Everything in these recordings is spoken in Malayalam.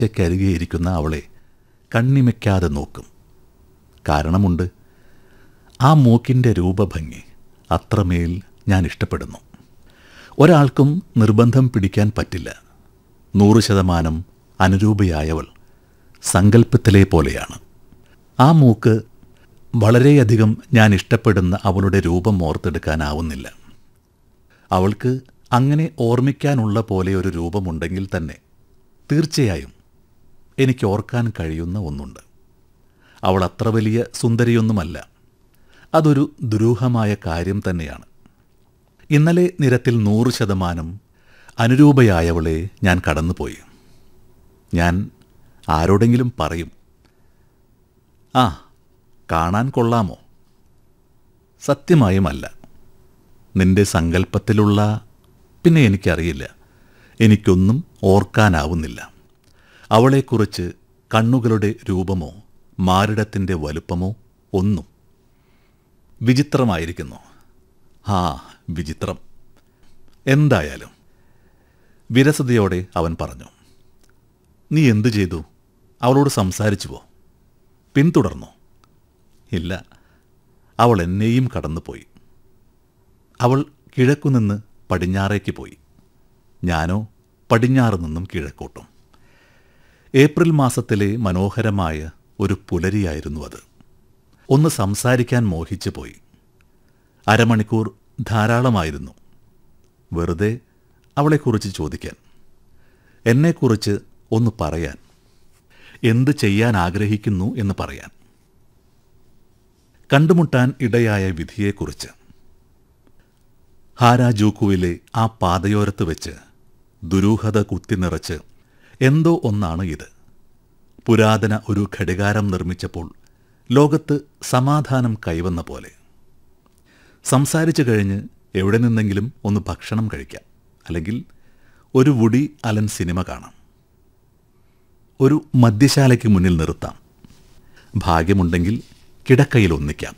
കരികെയിരിക്കുന്ന അവളെ കണ്ണിമയ്ക്കാതെ നോക്കും കാരണമുണ്ട് ആ മൂക്കിൻ്റെ രൂപഭംഗി അത്രമേൽ ഞാൻ ഇഷ്ടപ്പെടുന്നു ഒരാൾക്കും നിർബന്ധം പിടിക്കാൻ പറ്റില്ല നൂറ് ശതമാനം അനുരൂപയായവൾ സങ്കല്പത്തിലെ പോലെയാണ് ആ മൂക്ക് വളരെയധികം ഞാൻ ഇഷ്ടപ്പെടുന്ന അവളുടെ രൂപം ഓർത്തെടുക്കാനാവുന്നില്ല അവൾക്ക് അങ്ങനെ ഓർമ്മിക്കാനുള്ള പോലെ ഒരു രൂപമുണ്ടെങ്കിൽ തന്നെ തീർച്ചയായും എനിക്ക് ഓർക്കാൻ കഴിയുന്ന ഒന്നുണ്ട് അവൾ അത്ര വലിയ സുന്ദരിയൊന്നുമല്ല അതൊരു ദുരൂഹമായ കാര്യം തന്നെയാണ് ഇന്നലെ നിരത്തിൽ നൂറ് ശതമാനം അനുരൂപയായവളെ ഞാൻ കടന്നുപോയി ഞാൻ ആരോടെങ്കിലും പറയും ആ കാണാൻ കൊള്ളാമോ സത്യമായുമല്ല നിന്റെ സങ്കല്പത്തിലുള്ള പിന്നെ എനിക്കറിയില്ല എനിക്കൊന്നും ഓർക്കാനാവുന്നില്ല അവളെക്കുറിച്ച് കണ്ണുകളുടെ രൂപമോ മാരിടത്തിൻ്റെ വലുപ്പമോ ഒന്നും വിചിത്രമായിരിക്കുന്നു ആ വിചിത്രം എന്തായാലും വിരസതയോടെ അവൻ പറഞ്ഞു നീ എന്തു ചെയ്തു അവളോട് സംസാരിച്ചുവോ പിന്തുടർന്നോ ഇല്ല അവൾ എന്നെയും കടന്നുപോയി അവൾ കിഴക്കുനിന്ന് പടിഞ്ഞാറേക്ക് പോയി ഞാനോ പടിഞ്ഞാറ് നിന്നും കിഴക്കോട്ടും ഏപ്രിൽ മാസത്തിലെ മനോഹരമായ ഒരു പുലരിയായിരുന്നു അത് ഒന്ന് സംസാരിക്കാൻ മോഹിച്ചു പോയി അരമണിക്കൂർ ധാരാളമായിരുന്നു വെറുതെ അവളെക്കുറിച്ച് ചോദിക്കാൻ എന്നെക്കുറിച്ച് ഒന്ന് പറയാൻ എന്ത് ചെയ്യാൻ ആഗ്രഹിക്കുന്നു എന്ന് പറയാൻ കണ്ടുമുട്ടാൻ ഇടയായ വിധിയെക്കുറിച്ച് ഹാരാജൂക്കുവിലെ ആ പാതയോരത്ത് വെച്ച് ദുരൂഹത കുത്തി നിറച്ച് എന്തോ ഒന്നാണ് ഇത് പുരാതന ഒരു ഘടികാരം നിർമ്മിച്ചപ്പോൾ ലോകത്ത് സമാധാനം കൈവന്ന പോലെ സംസാരിച്ചു കഴിഞ്ഞ് എവിടെ നിന്നെങ്കിലും ഒന്ന് ഭക്ഷണം കഴിക്കാം അല്ലെങ്കിൽ ഒരു വുടി അലൻ സിനിമ കാണാം ഒരു മദ്യശാലയ്ക്ക് മുന്നിൽ നിർത്താം ഭാഗ്യമുണ്ടെങ്കിൽ കിടക്കയിൽ ഒന്നിക്കാം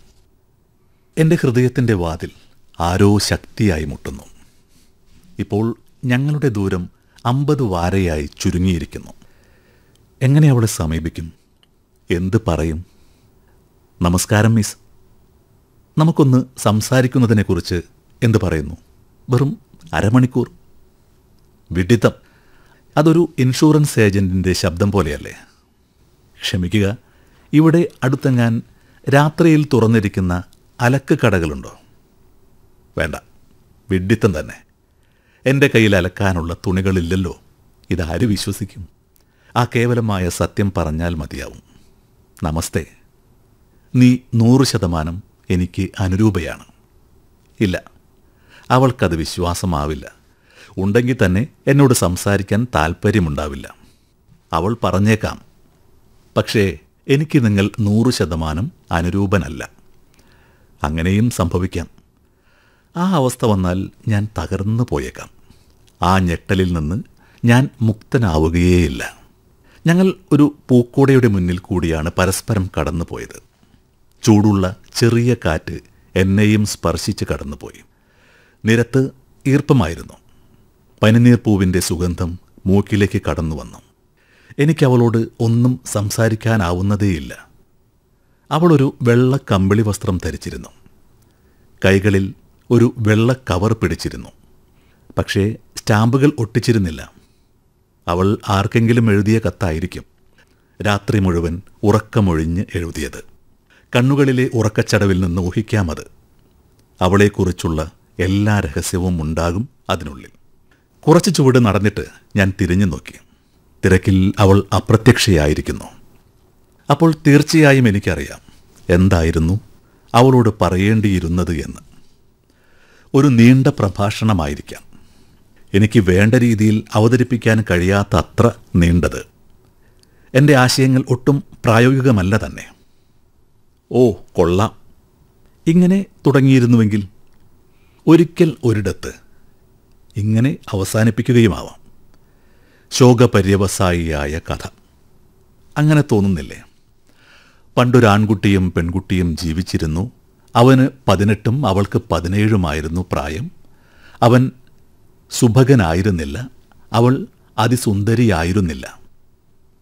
എൻ്റെ ഹൃദയത്തിൻ്റെ വാതിൽ ആരോ ശക്തിയായി മുട്ടുന്നു ഇപ്പോൾ ഞങ്ങളുടെ ദൂരം അമ്പത് വാരയായി ചുരുങ്ങിയിരിക്കുന്നു എങ്ങനെ അവളെ സമീപിക്കും എന്ത് പറയും നമസ്കാരം മിസ് നമുക്കൊന്ന് സംസാരിക്കുന്നതിനെക്കുറിച്ച് എന്ത് പറയുന്നു വെറും അരമണിക്കൂർ വിഡിത്തം അതൊരു ഇൻഷുറൻസ് ഏജൻറ്റിൻ്റെ ശബ്ദം പോലെയല്ലേ ക്ഷമിക്കുക ഇവിടെ അടുത്തെങ്ങാൻ രാത്രിയിൽ തുറന്നിരിക്കുന്ന അലക്ക് കടകളുണ്ടോ വേണ്ട വിഡിത്തം തന്നെ എൻ്റെ കയ്യിൽ അലക്കാനുള്ള തുണികളില്ലല്ലോ ഇതാര് വിശ്വസിക്കും ആ കേവലമായ സത്യം പറഞ്ഞാൽ മതിയാവും നമസ്തേ നീ നൂറ് ശതമാനം എനിക്ക് അനുരൂപയാണ് ഇല്ല അവൾക്കത് വിശ്വാസമാവില്ല ഉണ്ടെങ്കിൽ തന്നെ എന്നോട് സംസാരിക്കാൻ താല്പര്യമുണ്ടാവില്ല അവൾ പറഞ്ഞേക്കാം പക്ഷേ എനിക്ക് നിങ്ങൾ നൂറ് ശതമാനം അനുരൂപനല്ല അങ്ങനെയും സംഭവിക്കാം ആ അവസ്ഥ വന്നാൽ ഞാൻ തകർന്നു പോയേക്കാം ആ ഞെട്ടലിൽ നിന്ന് ഞാൻ മുക്തനാവുകയേയില്ല ഞങ്ങൾ ഒരു പൂക്കോടയുടെ മുന്നിൽ കൂടിയാണ് പരസ്പരം കടന്നുപോയത് ചൂടുള്ള ചെറിയ കാറ്റ് എന്നെയും സ്പർശിച്ച് കടന്നുപോയി നിരത്ത് ഈർപ്പമായിരുന്നു പനിനീർ പൂവിൻ്റെ സുഗന്ധം മൂക്കിലേക്ക് കടന്നു വന്നു എനിക്ക് അവളോട് ഒന്നും സംസാരിക്കാനാവുന്നതേയില്ല അവളൊരു വെള്ള കമ്പിളി വസ്ത്രം ധരിച്ചിരുന്നു കൈകളിൽ ഒരു വെള്ള കവർ പിടിച്ചിരുന്നു പക്ഷേ സ്റ്റാമ്പുകൾ ഒട്ടിച്ചിരുന്നില്ല അവൾ ആർക്കെങ്കിലും എഴുതിയ കത്തായിരിക്കും രാത്രി മുഴുവൻ ഉറക്കമൊഴിഞ്ഞ് എഴുതിയത് കണ്ണുകളിലെ ഉറക്കച്ചടവിൽ നിന്ന് ഊഹിക്കാമത് അവളെക്കുറിച്ചുള്ള എല്ലാ രഹസ്യവും ഉണ്ടാകും അതിനുള്ളിൽ കുറച്ച് ചുവട് നടന്നിട്ട് ഞാൻ തിരിഞ്ഞു നോക്കി തിരക്കിൽ അവൾ അപ്രത്യക്ഷയായിരിക്കുന്നു അപ്പോൾ തീർച്ചയായും എനിക്കറിയാം എന്തായിരുന്നു അവളോട് പറയേണ്ടിയിരുന്നത് എന്ന് ഒരു നീണ്ട പ്രഭാഷണമായിരിക്കാം എനിക്ക് വേണ്ട രീതിയിൽ അവതരിപ്പിക്കാൻ കഴിയാത്ത അത്ര നീണ്ടത് എൻ്റെ ആശയങ്ങൾ ഒട്ടും പ്രായോഗികമല്ല തന്നെ ഓ കൊള്ളാം ഇങ്ങനെ തുടങ്ങിയിരുന്നുവെങ്കിൽ ഒരിക്കൽ ഒരിടത്ത് ഇങ്ങനെ അവസാനിപ്പിക്കുകയുമാവാം ശോകപര്യവസായിയായ കഥ അങ്ങനെ തോന്നുന്നില്ലേ പണ്ടൊരാൺകുട്ടിയും പെൺകുട്ടിയും ജീവിച്ചിരുന്നു അവന് പതിനെട്ടും അവൾക്ക് പതിനേഴുമായിരുന്നു പ്രായം അവൻ സുഭകനായിരുന്നില്ല അവൾ അതിസുന്ദരിയായിരുന്നില്ല